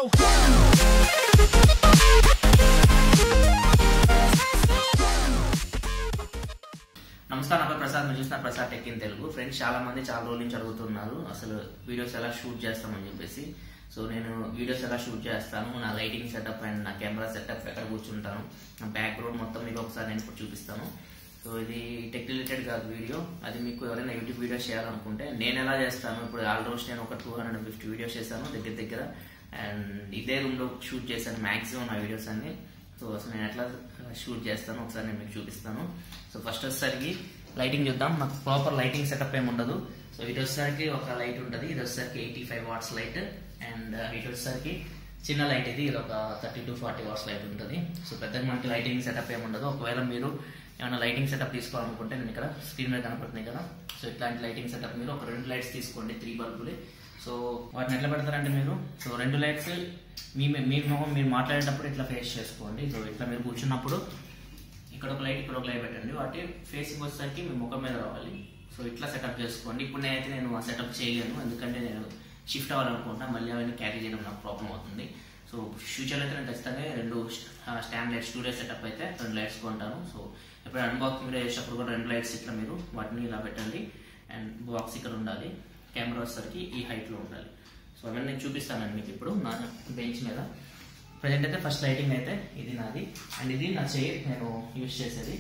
నమస్కారం నా పేరు ప్రసాద్ మీరు చూసిన Prasad tech in Telugu friends చాలా మంది చాలా రోజుల నుంచి అడుగుతున్నారు అసలు వీడియోస్ ఎలా షూట్ చేస్తామని చెప్పేసి సో నేను వీడియోస్ ఎలా షూట్ చేస్తాను నా లైటింగ్ సెటప్ అండ్ నా కెమెరా సెటప్ ఎక్కడ కూర్చుంటాను నా బ్యాక్గ్రౌండ్ మొత్తం మీకు ఒకసారి నేను ఇప్పుడు చూపిస్తాను సో ఇది టెక్ రిలేటెడ్ కాదు వీడియో అది మీకు ఎవరైనా యూట్యూబ్ వీడియోస్ చేయాలనుకుంటే నేను ఎలా చేస్తాను ఇప్పుడు ఆల్మోస్ట్ నేను ఒక టూ హండ్రెడ్ ఫిఫ్టీ వీడియోస్ చేశాను దగ్గర దగ్గర అండ్ ఇదే రూమ్లో షూట్ చేశాను మాక్సిమం నా వీడియోస్ అన్ని సో అసలు నేను ఎట్లా షూట్ చేస్తాను ఒకసారి నేను మీకు చూపిస్తాను సో ఫస్ట్ వచ్చేసరికి లైటింగ్ చూద్దాం నాకు ప్రాపర్ లైటింగ్ సెటప్ ఏమి ఉండదు సో ఇటు వచ్చేసరికి ఒక లైట్ ఉంటుంది ఇది వచ్చేసరికి eighty five watts light and ఇటు వచ్చేసరికి చిన్న లైట్ ఇది ఇది ఒక thirty to forty watts light ఉంటుంది సో పెద్దగా మనకి లైటింగ్ సెటప్ ఏమి ఉండదు ఒకవేళ మీరు ఏమైనా లైటింగ్ సెటప్ తీసుకోవాలనుకుంటే నేను ఇక్కడ స్క్రీన్ మీద కనపడుతున్నాయి కదా సో ఇట్లాంటి లైటింగ్ సెటప్ మీరు ఒక రెండు లైట్స్ తీసుకోండి త్రీ బల్బులు సో వాటిని ఎట్లా పెడతారంటే మీరు సో రెండు లైట్స్ మీ మీ మొహం మీరు మాట్లాడేటప్పుడు ఇట్లా ఫేస్ చేసుకోండి సో ఇట్లా మీరు కూర్చున్నప్పుడు ఇక్కడ ఒక లైట్ ఇక్కడ ఒక లైట్ పెట్టండి వాటి ఫేసింగ్ వచ్చేసరికి మీ ముఖం మీద రావాలి సో ఇట్లా సెటప్ చేసుకోండి ఇప్పుడు నేనైతే నేను ఆ సెటప్ చేయలేను ఎందుకంటే నేను షిఫ్ట్ అవ్వాలనుకుంటా మళ్ళీ అవన్నీ క్యారీ చేయడం నాకు ప్రాబ్లం అవుతుంది సో ఫ్యూచర్లో అయితే నేను ఖచ్చితంగా రెండు స్టాండ్ లైట్ స్టూడియో సెటప్ అయితే రెండు లైట్స్ కొంటాను సో ఎప్పుడు అన్బాక్సింగ్ వీడియో చేసేటప్పుడు కూడా రెండు లైట్స్ ఇట్లా మీరు వాటిని ఇలా పెట్టండి అండ్ బాక్స్ ఇక్కడ ఉండాలి కెమెరా వచ్చేసరికి ఈ హైట్లో ఉండాలి సో అవన్నీ నేను చూపిస్తానండి మీకు ఇప్పుడు నా బెంచ్ మీద ప్రజెంట్ అయితే ఫస్ట్ లైటింగ్ అయితే ఇది నాది అండ్ ఇది నా చైర్ నేను యూజ్ చేసేది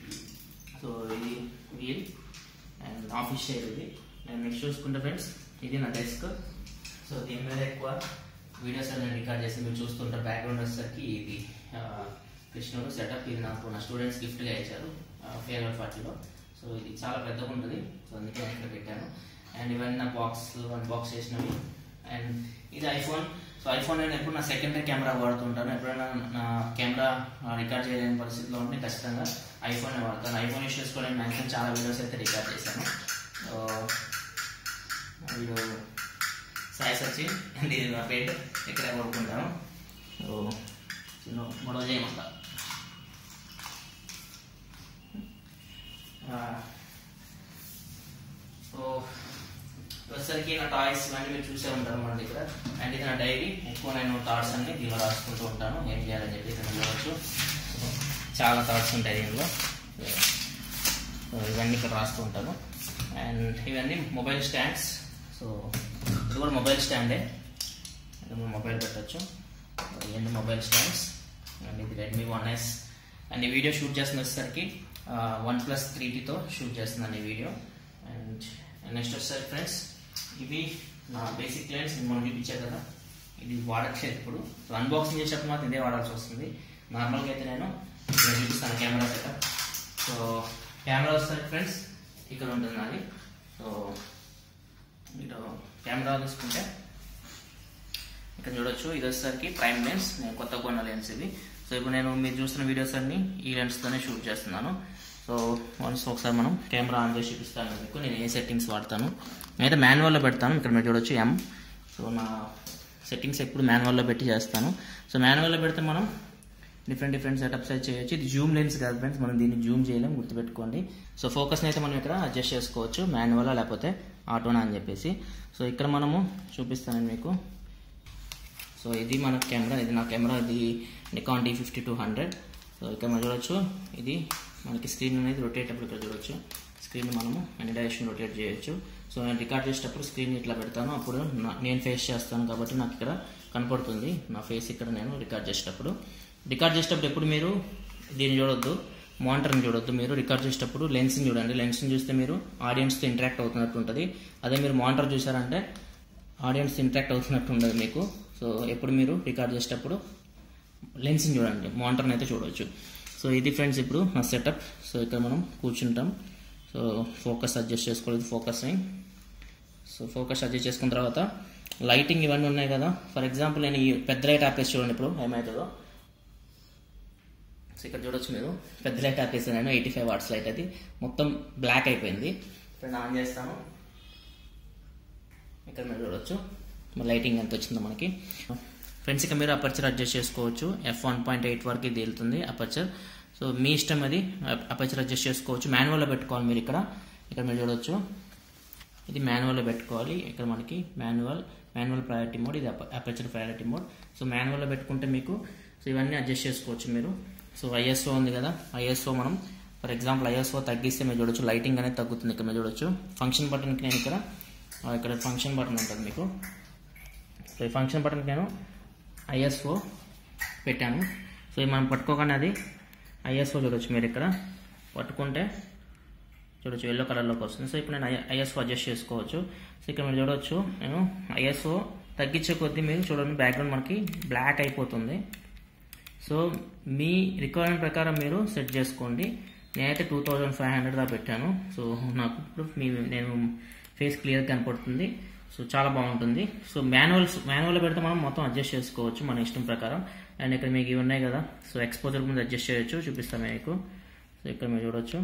సో ఇది వీల్ అండ్ ఆఫీస్ చైర్ ఇది నేను నెక్స్ట్ చూసుకుంటే ఫ్రెండ్స్ ఇది నా డెస్క్ సో దీని మీద ఎక్కువ వీడియోస్ నేను రికార్డ్ చేసి మీరు చూస్తుంటారు బ్యాక్గ్రౌండ్ వచ్చేసరికి ఇది ఆ, కృష్ణుడు సెటప్ ఇది నాకు నా స్టూడెంట్స్ గిఫ్ట్గా ఇచ్చారు ఫేర్వెల్ పార్టీలో సో ఇది చాలా పెద్దగా ఉంటుంది సో అందుకే నేను ఇక్కడ పెట్టాను అండ్ ఇవన్నీ నా బాక్స్ బాక్స్ చేసినవి అండ్ ఇది ఐఫోన్ సో ఐఫోన్ నేను ఎప్పుడు నా సెకండరీ కెమెరా వాడుతుంటాను ఎప్పుడైనా నా కెమెరా రికార్డ్ చేయలేని పరిస్థితిలో ఉంటే ఖచ్చితంగా ఐఫోన్ వాడతాను ఐఫోన్ యూస్ చేసుకొని మ్యాక్సిమం చాలా వీడియోస్ అయితే రికార్డ్ చేశాను so video Sai Sachin and ఇది నా పేరు ఇక్కడే కొడుకుంటాను సో చిన్న గొడవ చేయమంట సో వచ్చేసరికి నా టాయ్స్ ఇవన్నీ మీరు చూసే ఉంటారు మన దగ్గర అండ్ ఇది నా డైరీ ఎక్కువ నేను థాట్స్ అన్ని దీనిలో రాసుకుంటూ ఉంటాను ఏం చేయాలని చెప్పి దీనిలో చూడవచ్చు చాలా థాట్స్ ఉంటాయి దీనిలో సో ఇవన్నీ ఇక్కడ రాస్తూ ఉంటాను అండ్ ఇవన్నీ మొబైల్ స్టాండ్స్ సో ఇది కూడా మొబైల్ స్టాండే ఇందులో మొబైల్ పెట్టచ్చు ఇవన్నీ మొబైల్ స్టాండ్స్ అండ్ ఇది రెడ్మీ వన్ ఎస్ అండ్ ఈ వీడియో షూట్ చేస్తున్న వచ్చేసరికి వన్ ప్లస్ త్రీటీతో షూట్ చేస్తున్నాను ఈ వీడియో అండ్ నెక్స్ట్ వచ్చేసరికి ఫ్రెండ్స్ ఇవి నా బేసిక్ లెన్స్ మనం చూపించాను కదా ఇది వాడట్లేదు ఇప్పుడు సో అన్బాక్సింగ్ చేసేటప్పుడు మాత్రం ఇదే వాడాల్సి వస్తుంది నార్మల్గా అయితే నేను ఇక్కడ చూపిస్తాను కెమెరా సెటప్ సో కెమెరా వచ్చేసరికి ఫ్రెండ్స్ ఇక్కడ ఉంటుంది నాది సో మీరు కెమెరా తీసుకుంటే ఇక్కడ చూడొచ్చు ఇది వచ్చేసరికి ప్రైమ్ లెన్స్ నేను కొత్త కొన్న లెన్స్ ఇది సో ఇప్పుడు నేను మీరు చూస్తున్న వీడియోస్ అన్ని ఈ లెన్స్తోనే షూట్ చేస్తున్నాను సో వన్స్ ఒకసారి మనం కెమెరా ఆన్ చేసి చూపిస్తాను మీకు నేను ఏ సెట్టింగ్స్ వాడతాను నేనైతే మాన్యువల్లో పెడతాను ఇక్కడ మీరు చూడొచ్చు ఎం సో నా సెట్టింగ్స్ ఎప్పుడు మాన్యువల్లో పెట్టి చేస్తాను సో మాన్యువల్లో పెడితే మనం డిఫరెంట్ డిఫరెంట్ సెటప్స్ అయితే చేయొచ్చు ఇది జూమ్ లెన్స్ కాదు ఫ్రెండ్స్ మనం దీన్ని జూమ్ చేయలేం గుర్తుపెట్టుకోండి సో ఫోకస్ని అయితే మనం ఇక్కడ అడ్జస్ట్ చేసుకోవచ్చు మాన్యువల్ లేకపోతే ఆటోనా అని చెప్పేసి సో ఇక్కడ మనము చూపిస్తాను మీకు సో ఇది మన కెమెరా ఇది నా కెమెరా ఇది Nikon D fifty two hundred so ఇక్కడ మనం చూడొచ్చు ఇది మనకి స్క్రీన్ అనేది రొటేట్ అప్పుడు ఇక్కడ చూడొచ్చు స్క్రీన్ మనము అన్ని డైరెక్షన్ రొటేట్ చేయొచ్చు సో నేను రికార్డ్ చేసేటప్పుడు స్క్రీన్ ఇట్లా పెడతాను అప్పుడు నా- నేను ఫేస్ చేస్తాను కాబట్టి నాకు ఇక్కడ కనపడుతుంది నా ఫేస్ ఇక్కడ నేను రికార్డ్ చేసేటప్పుడు రికార్డ్ చేసేటప్పుడు ఎప్పుడు మీరు దీన్ని చూడొద్దు మానిటర్ని చూడొద్దు మీరు రికార్డ్ చేసేటప్పుడు లెన్స్ని చూడండి లెన్స్ని చూస్తే మీరు ఆడియన్స్తో ఇంటరాక్ట్ అవుతున్నట్టు ఉంటుంది అదే మీరు మానిటర్ చూసారంటే ఆడియన్స్ ఇంటరాక్ట్ అవుతున్నట్టు ఉండదు మీకు సో ఎప్పుడు మీరు రికార్డ్ చేసేటప్పుడు లెన్స్ని చూడండి మానిటర్ని అయితే చూడవచ్చు సో ఇది ఫ్రెండ్స్ ఇప్పుడు నా సెటప్ సో ఇక్కడ మనం కూర్చుంటాం సో ఫోకస్ అడ్జస్ట్ చేసుకోలేదు ఫోకస్ అయి సో ఫోకస్ అడ్జస్ట్ చేసుకున్న తర్వాత లైటింగ్ ఇవన్నీ ఉన్నాయి కదా ఫర్ ఎగ్జాంపుల్ నేను ఈ పెద్ద లైట్ ఆపేసి చూడండి ఇప్పుడు ఏమవుతుందో సో ఇక్కడ చూడొచ్చు మీరు పెద్ద లైట్ ఆపేసి నేను ఎయిటీ ఫైవ్ వాట్స్ లైట్ అది మొత్తం బ్లాక్ అయిపోయింది ఇప్పుడు నేను ఆన్ చేస్తాను ఇక్కడ మీరు చూడొచ్చు మరి లైటింగ్ ఎంత వచ్చిందో మనకి ఫ్రెండ్స్ ఇక మీరు అపర్చర్ అడ్జస్ట్ చేసుకోవచ్చు ఎఫ్ వన్ పాయింట్ ఎయిట్ వరకు ఇది వెళ్తుంది అపర్చర్ సో మీ ఇష్టం అది అపర్చర్ అడ్జస్ట్ చేసుకోవచ్చు మాన్యువల్లో పెట్టుకోవాలి మీరు ఇక్కడ ఇక్కడ మీరు చూడొచ్చు ఇది మాన్యువల్లో పెట్టుకోవాలి ఇక్కడ మనకి మాన్యువల్ మాన్యువల్ ప్రయారిటీ మోడ్ ఇది అపర్చర్ ప్రయారిటీ మోడ్ సో మాన్యువల్లో పెట్టుకుంటే మీకు సో ఇవన్నీ అడ్జస్ట్ చేసుకోవచ్చు మీరు సో ఐఎస్ఓ ఉంది కదా ఐఎస్ఓ మనం ఫర్ ఎగ్జాంపుల్ ఐఎస్ఓ తగ్గిస్తే మీరు చూడొచ్చు లైటింగ్ అనేది తగ్గుతుంది ఇక్కడ మీరు చూడొచ్చు ఫంక్షన్ బటన్కి నేను ఇక్కడ ఆ, ఇక్కడ ఫంక్షన్ బటన్ ఉంటుంది మీకు సో ఈ ఫంక్షన్ బటన్కి నేను ఐఎస్ఓ పెట్టాను సో ఇది మనం పట్టుకోగానే అది ఐఎస్ఓ చూడొచ్చు మీరు ఇక్కడ పట్టుకుంటే చూడొచ్చు ఎల్లో కలర్లోకి వస్తుంది సో ఇప్పుడు నేను ఐఎస్ఓ అడ్జస్ట్ చేసుకోవచ్చు సో ఇక్కడ మీరు చూడొచ్చు నేను ఐఎస్ఓ తగ్గించే కొద్దీ మీరు చూడండి బ్యాక్గ్రౌండ్ మనకి బ్లాక్ అయిపోతుంది సో మీ రిక్వైర్మెంట్ ప్రకారం మీరు సెట్ చేసుకోండి నేనైతే టూ థౌజండ్ ఫైవ్ హండ్రెడ్ దా పెట్టాను సో నాకు ఇప్పుడు మీ నేను ఫేస్ క్లియర్ కనపడుతుంది సో చాలా బాగుంటుంది సో మాన్యువల్స్ మాన్యువల్ పెడితే మనం మొత్తం అడ్జస్ట్ చేసుకోవచ్చు మన ఇష్టం ప్రకారం అండ్ ఇక్కడ మీకు ఇవి ఉన్నాయి కదా సో ఎక్స్పోజర్ ముందు అడ్జస్ట్ చేయొచ్చు చూపిస్తాను మీకు సో ఇక్కడ మీరు చూడొచ్చు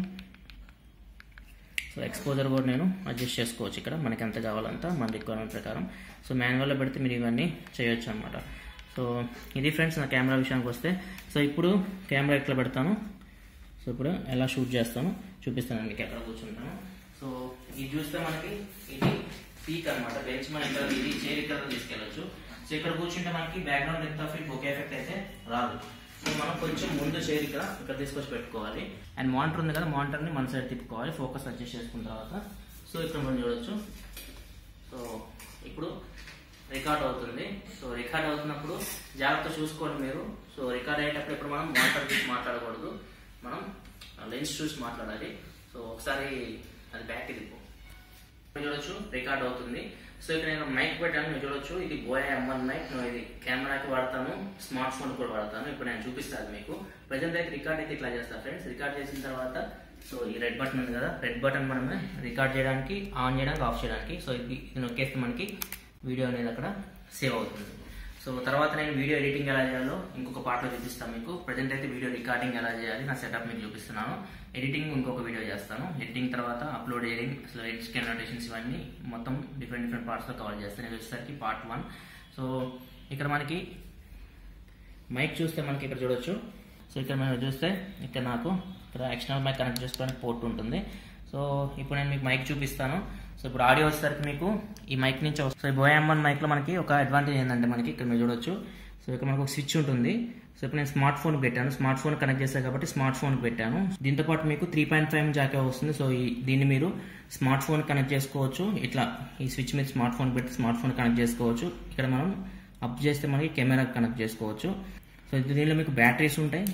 సో ఎక్స్పోజర్ కూడా నేను అడ్జస్ట్ చేసుకోవచ్చు ఇక్కడ మనకి ఎంత కావాలంత మన రిక్వైర్మెంట్ ప్రకారం సో మాన్యువల్లో పెడితే మీరు ఇవన్నీ చేయొచ్చు అనమాట సో ఇది ఫ్రెండ్స్ నా కెమెరా విషయానికి వస్తే సో ఇప్పుడు కెమెరా ఎట్లా పెడతాను సో ఇప్పుడు ఎలా షూట్ చేస్తాను చూపిస్తాను మీకు ఎక్కడ కూర్చుంటాను సో ఇది చూస్తే మనకి ఇది పీక్ అనమాట బెంచ్ మన ఇక్కడ ఇది చైర్ ఇక్కడ తీసుకెళ్ళొచ్చు సో ఇక్కడ కూర్చుంటే మనకి బ్యాక్గ్రౌండ్ ఎంత ఫీల్ బొకే ఎఫెక్ట్ అయితే రాదు సో మనం కొంచెం ముందు చైర్ ఇక్కడ ఇక్కడ తీసుకొచ్చి పెట్టుకోవాలి అండ్ మానిటర్ ఉంది కదా మానిటర్ని మన సైడ్ తిప్పుకోవాలి ఫోకస్ అడ్జస్ట్ చేసుకున్న తర్వాత సో ఇక్కడ మనం చూడొచ్చు సో ఇప్పుడు రికార్డ్ అవుతుంది సో రికార్డ్ అవుతున్నప్పుడు జాగ్రత్త చూసుకోండి మీరు సో రికార్డ్ అయ్యేటప్పుడు ఇప్పుడు మనం మానిటర్ చూసి మాట్లాడకూడదు మనం లెన్స్ చూసి మాట్లాడాలి సో ఒకసారి అది బ్యాక్ తిప్పు మీరు చూడొచ్చు రికార్డ్ అవుతుంది సో ఇక్కడ నేను మైక్ పెట్టాను మీరు చూడొచ్చు ఇది బోయ్ ఎంఎన్ మైక్ నేను ఇది కెమెరాకి వాడతాను స్మార్ట్ ఫోన్ కూడా వాడతాను ఇప్పుడు నేను చూపిస్తాను మీకు ప్రజెంట్ అయితే రికార్డ్ అయితే ఇట్లా చేస్తాను ఫ్రెండ్స్ రికార్డ్ చేసిన తర్వాత సో ఈ రెడ్ బటన్ ఉంది కదా రెడ్ బటన్ మనమే రికార్డ్ చేయడానికి ఆన్ చేయడానికి ఆఫ్ చేయడానికి సో ఇది ఇది నొక్కేస్తే మనకి వీడియో అనేది అక్కడ సేవ్ అవుతుంది సో తర్వాత నేను వీడియో ఎడిటింగ్ ఎలా చేయాలో ఇంకొక పాటలో చూపిస్తాను మీకు ప్రజెంట్ అయితే వీడియో రికార్డింగ్ ఎలా చేయాలి నా సెటప్ మీకు చూపిస్తున్నాను ఎడిటింగ్ ఇంకొక వీడియో చేస్తాను ఎడిటింగ్ తర్వాత అప్లోడ్ చేయడం అసలు ఎడిట్ నోటేషన్స్ ఇవన్నీ మొత్తం డిఫరెంట్ డిఫరెంట్ పార్ట్స్లో కవర్ చేస్తాను ఇది వచ్చేసరికి పార్ట్ వన్ సో ఇక్కడ మనకి మైక్ చూస్తే మనకి ఇక్కడ చూడొచ్చు సో ఇక్కడ మనం చూస్తే ఇక్కడ నాకు ఇక్కడ ఎక్స్టర్నల్ మైక్ కనెక్ట్ చేసుకోవడానికి పోర్ట్ ఉంటుంది సో ఇప్పుడు నేను మీకు మైక్ చూపిస్తాను సో ఇప్పుడు ఆడియో వచ్చేసరికి మీకు ఈ మైక్ నుంచి వస్తుంది సో ఈ బోయామ్మన్ మైక్లో మనకి ఒక అడ్వాంటేజ్ ఏంటంటే మనకి ఇక్కడ మీరు చూడొచ్చు సో ఇక్కడ మనకు ఒక స్విచ్ ఉంటుంది సో ఇప్పుడు నేను స్మార్ట్ ఫోన్ పెట్టాను స్మార్ట్ ఫోన్ కనెక్ట్ చేశాను కాబట్టి స్మార్ట్ ఫోన్ పెట్టాను దీంతో పాటు మీకు త్రీ పాయింట్ ఫైవ్ జాకే వస్తుంది సో ఈ దీన్ని మీరు స్మార్ట్ ఫోన్ కనెక్ట్ చేసుకోవచ్చు ఇట్లా ఈ స్విచ్ మీద స్మార్ట్ ఫోన్ పెట్టి స్మార్ట్ ఫోన్ కనెక్ట్ చేసుకోవచ్చు ఇక్కడ మనం అప్ చేస్తే మనకి కెమెరా కనెక్ట్ చేసుకోవచ్చు సో దీనిలో మీకు బ్యాటరీస్ ఉంటాయి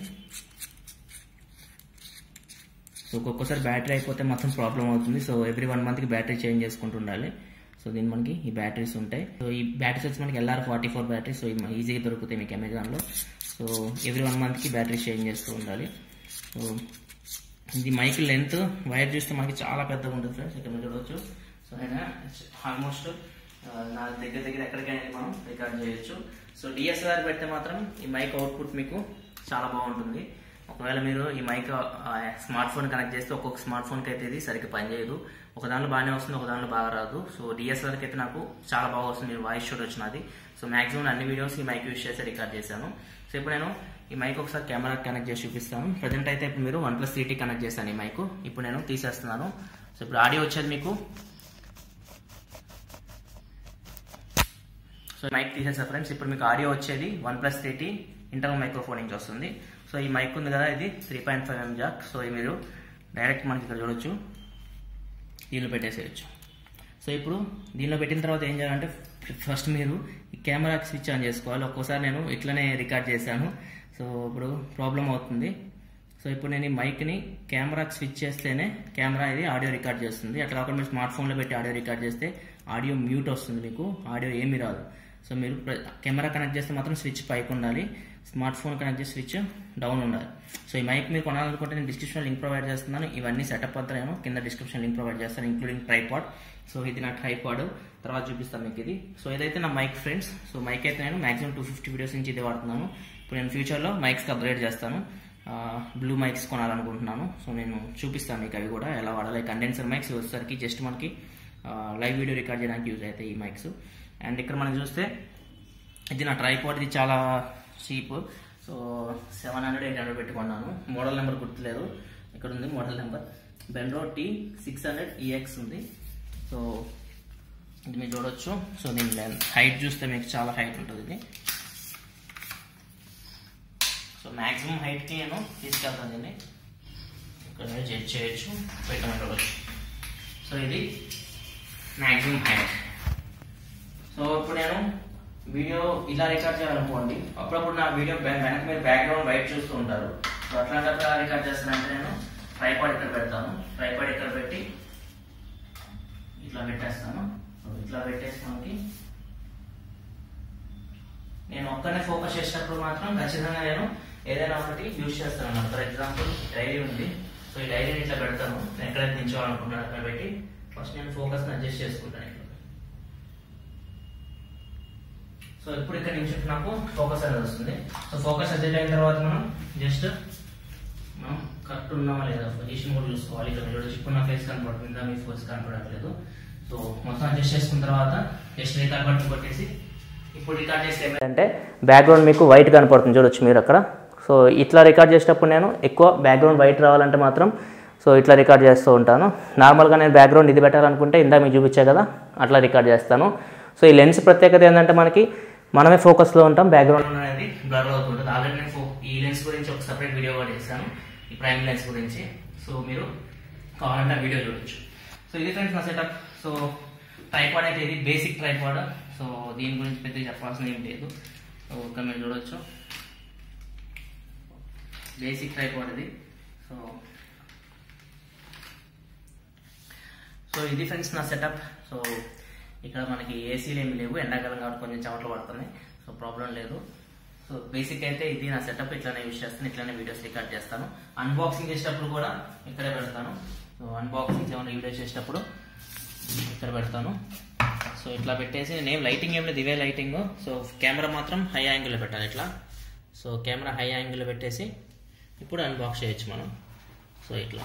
సో ఒక్కొక్కసారి బ్యాటరీ అయిపోతే మాత్రం ప్రాబ్లం అవుతుంది సో ఎవ్రీ వన్ మంత్కి బ్యాటరీ చేంజ్ చేసుకుంటూ ఉండాలి సో దీని మనకి ఈ బ్యాటరీస్ ఉంటాయి సో ఈ బ్యాటరీస్ వచ్చి మనకి LR forty four battery so ఇవి ఈజీగా దొరుకుతాయి మీకు అమెజాన్లో సో ఎవ్రీ వన్ మంత్కి బ్యాటరీ చేంజ్ చేస్తూ ఉండాలి సో ఇది మైక్ లెంత్ వైర్ చూస్తే మనకి చాలా పెద్దగా ఉంటుంది ఫ్రెండ్స్ ఇక్కడ మీరు చూడవచ్చు సో నేను ఆల్మోస్ట్ నా దగ్గర దగ్గర ఎక్కడికైనా వెళ్ళి మనం రికార్డ్ చేయొచ్చు సో డిఎస్ఎల్ఆర్ పెడితే మాత్రం ఈ మైక్ అవుట్పుట్ మీకు చాలా బాగుంటుంది ఒకవేళ మీరు ఈ మైక్ స్మార్ట్ ఫోన్ కనెక్ట్ చేస్తే ఒక్కొక్క స్మార్ట్ ఫోన్కి అయితే ఇది సరిగ్గా పనిచేయదు ఒక దాంట్లో బాగానే వస్తుంది ఒక దాంట్లో బాగా రాదు సో డిఎస్ఎల్ఆర్కి అయితే నాకు చాలా బాగా వస్తుంది మీరు వాయిస్ షూట్ వచ్చినది సో మాక్సిమం అన్ని వీడియోస్ ఈ మైక్ యూస్ చేసి రికార్డ్ చేశాను సో ఇప్పుడు నేను ఈ మైక్ ఒకసారి కెమెరా కనెక్ట్ చేసి చూపిస్తాను ప్రజెంట్ అయితే ఇప్పుడు మీరు వన్ ప్లస్ త్రీ కనెక్ట్ చేశాను ఈ మైక్ ఇప్పుడు నేను తీసేస్తున్నాను సో ఇప్పుడు ఆడియో వచ్చేది మీకు సో మైక్ తీసేసా ఫ్రెండ్స్ ఇప్పుడు మీకు ఆడియో వచ్చేది OnePlus three internal microphone నుంచి వస్తుంది సో ఈ మైక్ ఉంది కదా ఇది three point five M jack so ఇది మీరు డైరెక్ట్ మనకి ఇక్కడ చూడొచ్చు దీనిలో పెట్టేసేయచ్చు సో ఇప్పుడు దీనిలో పెట్టిన తర్వాత ఏం చేయాలంటే ఫస్ట్ మీరు ఈ కెమెరాకి స్విచ్ ఆన్ చేసుకోవాలి ఒక్కోసారి నేను ఇట్లనే రికార్డ్ చేశాను సో ఇప్పుడు ప్రాబ్లం అవుతుంది సో ఇప్పుడు నేను ఈ మైక్ని కెమెరాకి స్విచ్ చేస్తేనే కెమెరా ఇది ఆడియో రికార్డ్ చేస్తుంది అట్లా కాకుండా మీరు స్మార్ట్ ఫోన్లో పెట్టి ఆడియో రికార్డ్ చేస్తే ఆడియో మ్యూట్ వస్తుంది మీకు ఆడియో ఏమీ రాదు సో మీరు కెమెరా కనెక్ట్ చేస్తే మాత్రం స్విచ్ పైకి ఉండాలి స్మార్ట్ ఫోన్ కనెక్ట్ చేసి స్విచ్ డౌన్ ఉండాలి సో ఈ మైక్ మీరు కొనాలనుకుంటే నేను డిస్క్రిప్షన్ లింక్ ప్రొవైడ్ చేస్తున్నాను ఇవన్నీ సెటప్ అంతా నేను కింద డిస్క్రిప్షన్ లింక్ ప్రొవైడ్ చేస్తాను ఇంక్లూడింగ్ ట్రైపాడ్ సో ఇది నా ట్రైపాడ్ తర్వాత చూపిస్తాను మీకు ఇది సో ఇదైతే నా మైక్ ఫ్రెండ్స్ సో మైక్ అయితే నేను మాక్సిమం టూ ఫిఫ్టీ వీడియోస్ నుంచి ఇది వాడుతున్నాను ఇప్పుడు నేను ఫ్యూచర్లో మైక్స్కి అప్గ్రేడ్ చేస్తాను బ్లూ మైక్స్ కొనాలనుకుంటున్నాను సో నేను చూపిస్తాను మీకు అవి కూడా ఎలా వాడాలి కండెన్సర్ మైక్స్ వచ్చేసరికి జస్ట్ మనకి లైవ్ వీడియో రికార్డ్ చేయడానికి యూజ్ అవుతాయి ఈ మైక్స్ అండ్ ఇక్కడ మనం చూస్తే ఇది నా ట్రైపాడ్ ఇది చాలా cheap so seven hundred eight hundred పెట్టుకున్నాను మోడల్ నెంబర్ గుర్తులేదు ఇక్కడ ఉంది model number Benro T six hundred EX ఉంది సో ఇది మీరు చూడొచ్చు సో దీని లెంత్ హైట్ చూస్తే మీకు చాలా హైట్ ఉంటుంది ఇది సో మ్యాక్సిమం హైట్కి నేను తీసుకెళ్తాను దీన్ని ఇక్కడ మీరు చెక్ చేయొచ్చు పెట్టమని చూడొచ్చు సో ఇది మ్యాక్సిమం హైట్ సో ఇప్పుడు నేను వీడియో ఇలా రికార్డ్ చేయాలనుకోండి అప్పుడప్పుడు నా వీడియో బ్యా- వెనక మీరు బ్యాక్గ్రౌండ్ వైట్ చూస్తూ ఉంటారు సో అట్లాంటప్పుడు ఎలా రికార్డ్ చేస్తానంటే నేను ట్రైపాడ్ ఇక్కడ పెడతాను ట్రైపాడ్ ఇక్కడ పెట్టి ఇట్లా పెట్టేస్తాను సో ఇట్లా పెట్టేసి మనకి నేను ఒక్కనే ఫోకస్ చేసినప్పుడు మాత్రం ఖచ్చితంగా నేను ఏదైనా ఒకటి యూజ్ చేస్తాను ఫర్ ఎగ్జాంపుల్ డైరీ ఉంది సో ఈ డైరీని ఇట్లా పెడతాను నేను ఎక్కడైతే నిల్చోవాలనుకున్నాను అక్కడ పెట్టి ఫస్ట్ నేను ఫోకస్ అడ్జస్ట్ చేసుకుంటాను ఇట్లా సో ఇప్పుడు ఇక్కడ నుంచి నాకు ఫోకస్ అనేది వస్తుంది సో ఫోకస్ అడ్జస్ట్ అయిన తర్వాత మనం జస్ట్ మనం కరెక్ట్ ఉన్నామా లేదా పొజిషన్ కూడా చూసుకోవాలి ఇక్కడ మీరు ఇప్పుడు నా ఫేస్ కనపడుతుంది ఇంకా మీ ఫేస్ కనపడట్లేదు సో మొత్తం అడ్జస్ట్ చేసుకున్న తర్వాత జస్ట్ రికార్డ్ బటన్ కొట్టేసి ఇప్పుడు రికార్డ్ చేస్తే ఏమైందంటే బ్యాక్గ్రౌండ్ మీకు వైట్ కనపడుతుంది చూడొచ్చు మీరు అక్కడ సో ఇట్లా రికార్డ్ చేసేటప్పుడు నేను ఎక్కువ బ్యాక్గ్రౌండ్ వైట్ రావాలంటే మాత్రం సో ఇట్లా రికార్డ్ చేస్తూ ఉంటాను నార్మల్గా నేను బ్యాక్గ్రౌండ్ ఇది పెట్టాలనుకుంటే ఇందా మీకు చూపించా కదా అట్లా రికార్డ్ చేస్తాను సో ఈ లెన్స్ ప్రత్యేకత ఏంటంటే మనకి మనమే ఫోకస్లో ఉంటాం బ్యాక్గ్రౌండ్ అనేది బ్లర్ అవుతుంటుంది ఆల్రెడీ నేను ఫో- ఈ లెన్స్ గురించి ఒక సపరేట్ వీడియో కూడా చేశాను ఈ ప్రైమ్ లెన్స్ గురించి సో మీరు కావాలంటే ఆ వీడియో చూడొచ్చు సో ఇది ఫ్రెండ్స్ నా సెటప్ సో ట్రైపాడ్ అయితే ఇది బేసిక్ ట్రైపాడ్ సో దీని గురించి పెద్దగా చెప్పాల్సిన ఏం లేదు సో ఇక్కడ మీరు చూడొచ్చు బేసిక్ ట్రైపాడ్ ఇది సో సో ఇది ఫ్రెండ్స్ నా సెటప్ సో ఇక్కడ మనకి ఏసీలు ఏమి లేవు ఎండాకాలం కాబట్టి కొంచెం చెమటలు పడుతున్నాయి సో ప్రాబ్లం లేదు సో బేసిక్ అయితే ఇది నా సెటప్ ఇట్లానే యూజ్ చేస్తాను ఇట్లానే వీడియోస్ రికార్డ్ చేస్తాను అన్బాక్సింగ్ చేసేటప్పుడు కూడా ఇక్కడే పెడతాను సో అన్బాక్సింగ్ ఏమైనా వీడియోస్ చేసేటప్పుడు ఇక్కడ పెడతాను సో ఇట్లా పెట్టేసి నేనేం లైటింగ్ ఏం లేదు ఇవే లైటింగ్ సో కెమెరా మాత్రం హై యాంగిల్లో పెట్టాలి ఇట్లా సో కెమెరా హై యాంగిల్లో పెట్టేసి ఇప్పుడు అన్బాక్స్ చేయొచ్చు మనం సో ఇట్లా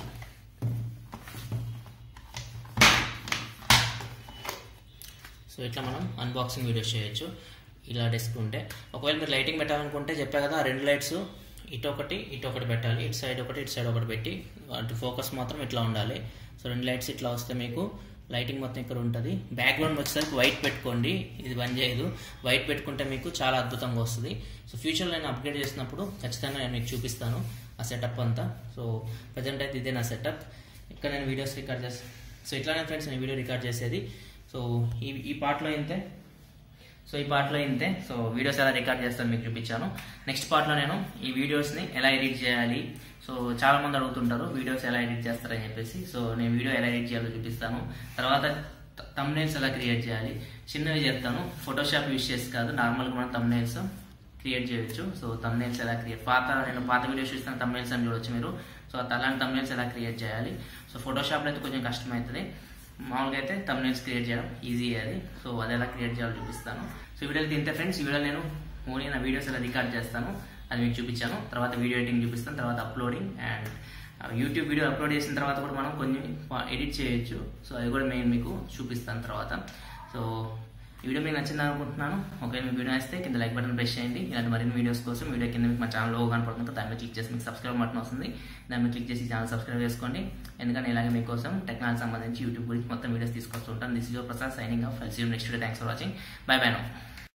సో ఇట్లా మనం అన్బాక్సింగ్ వీడియోస్ చేయొచ్చు ఇలా డెస్క్ ఉంటే ఒకవేళ మీరు లైటింగ్ పెట్టాలనుకుంటే చెప్పా కదా ఆ రెండు లైట్స్ ఇటు ఒకటి ఇటు ఒకటి పెట్టాలి ఇటు సైడ్ ఒకటి ఇటు సైడ్ ఒకటి పెట్టి అటు ఫోకస్ మాత్రం ఇట్లా ఉండాలి సో రెండు లైట్స్ ఇట్లా వస్తే మీకు లైటింగ్ మొత్తం ఇక్కడ ఉంటుంది బ్యాక్గ్రౌండ్ వచ్చేసరికి వైట్ పెట్టుకోండి ఇది బంద్ చేయదు వైట్ పెట్టుకుంటే మీకు చాలా అద్భుతంగా వస్తుంది సో ఫ్యూచర్లో నేను అప్గ్రేడ్ చేసినప్పుడు ఖచ్చితంగా నేను మీకు చూపిస్తాను ఆ సెటప్ అంతా సో ప్రజెంట్ అయితే ఇదే నా సెటప్ ఇక్కడ నేను వీడియోస్ రికార్డ్ చేస్తాను సో ఇట్లానే ఫ్రెండ్స్ నేను వీడియో రికార్డ్ చేసేది సో ఈ ఈ పార్ట్లో ఇంతే సో ఈ పార్ట్లో ఇంతే సో వీడియోస్ ఎలా రికార్డ్ చేస్తాను మీకు చూపించాను నెక్స్ట్ పార్ట్లో నేను ఈ వీడియోస్ని ఎలా ఎడిట్ చేయాలి సో చాలా మంది అడుగుతుంటారు వీడియోస్ ఎలా ఎడిట్ చేస్తారని చెప్పేసి సో నేను వీడియో ఎలా ఎడిట్ చేయాలో చూపిస్తాను తర్వాత తమ్నేల్స్ ఎలా క్రియేట్ చేయాలి చిన్నవి చెప్తాను ఫోటోషాప్ యూస్ చేసి కాదు నార్మల్గా మనం తమ్నేల్స్ క్రియేట్ చేయొచ్చు సో తమ్నేల్స్ ఎలా క్రియేట్ పాత నేను పాత వీడియోస్ చూస్తాను తమ్నేల్స్ అని చూడొచ్చు మీరు సో అలాంటి తమ్నేల్స్ ఎలా క్రియేట్ చేయాలి సో ఫోటోషాప్లో అయితే కొంచెం కష్టమవుతుంది మామూలుగా అయితే తమ్నేల్స్ క్రియేట్ చేయడం ఈజీ అది సో అది ఎలా క్రియేట్ చేయాలో చూపిస్తాను సో ఈ వీడియోకి ఇంతే ఫ్రెండ్స్ ఈ వీడియో నేను ఓన్లీ నా వీడియోస్ ఎలా రికార్డ్ చేస్తాను అది మీకు చూపించాను తర్వాత వీడియో ఎడిటింగ్ చూపిస్తాను తర్వాత uploading and YouTube video upload చేసిన తర్వాత కూడా మనం కొన్ని ఎడిట్ చేయొచ్చు సో అది కూడా నేను మీకు చూపిస్తాను తర్వాత సో ఈ వీడియో మీకు నచ్చింది అనుకుంటున్నాను ఒకవేళ మీకు వీడియో నచ్చితే కింద లైక్ బటన్ ప్రెస్ చేయండి ఇలాంటి మరిన్ని వీడియోస్ కోసం వీడియో కింద మీకు మా ఛానల్ లోగో కనపడుతుంది దాని మీద క్లిక్ చేసి మీకు సబ్స్క్రైబ్ బటన్ వస్తుంది దాని మీద క్లిక్ చేసి ఛానల్ సబ్స్క్రైబ్ చేసుకోండి ఎందుకంటే ఇలాగే మీకోసం టెక్నాలజీ సంబంధించి యూట్యూబ్ గురించి మొత్తం వీడియోస్ తీసుకొస్తుంటాను this is your Prasad signing off next video thanks for watching bye bye no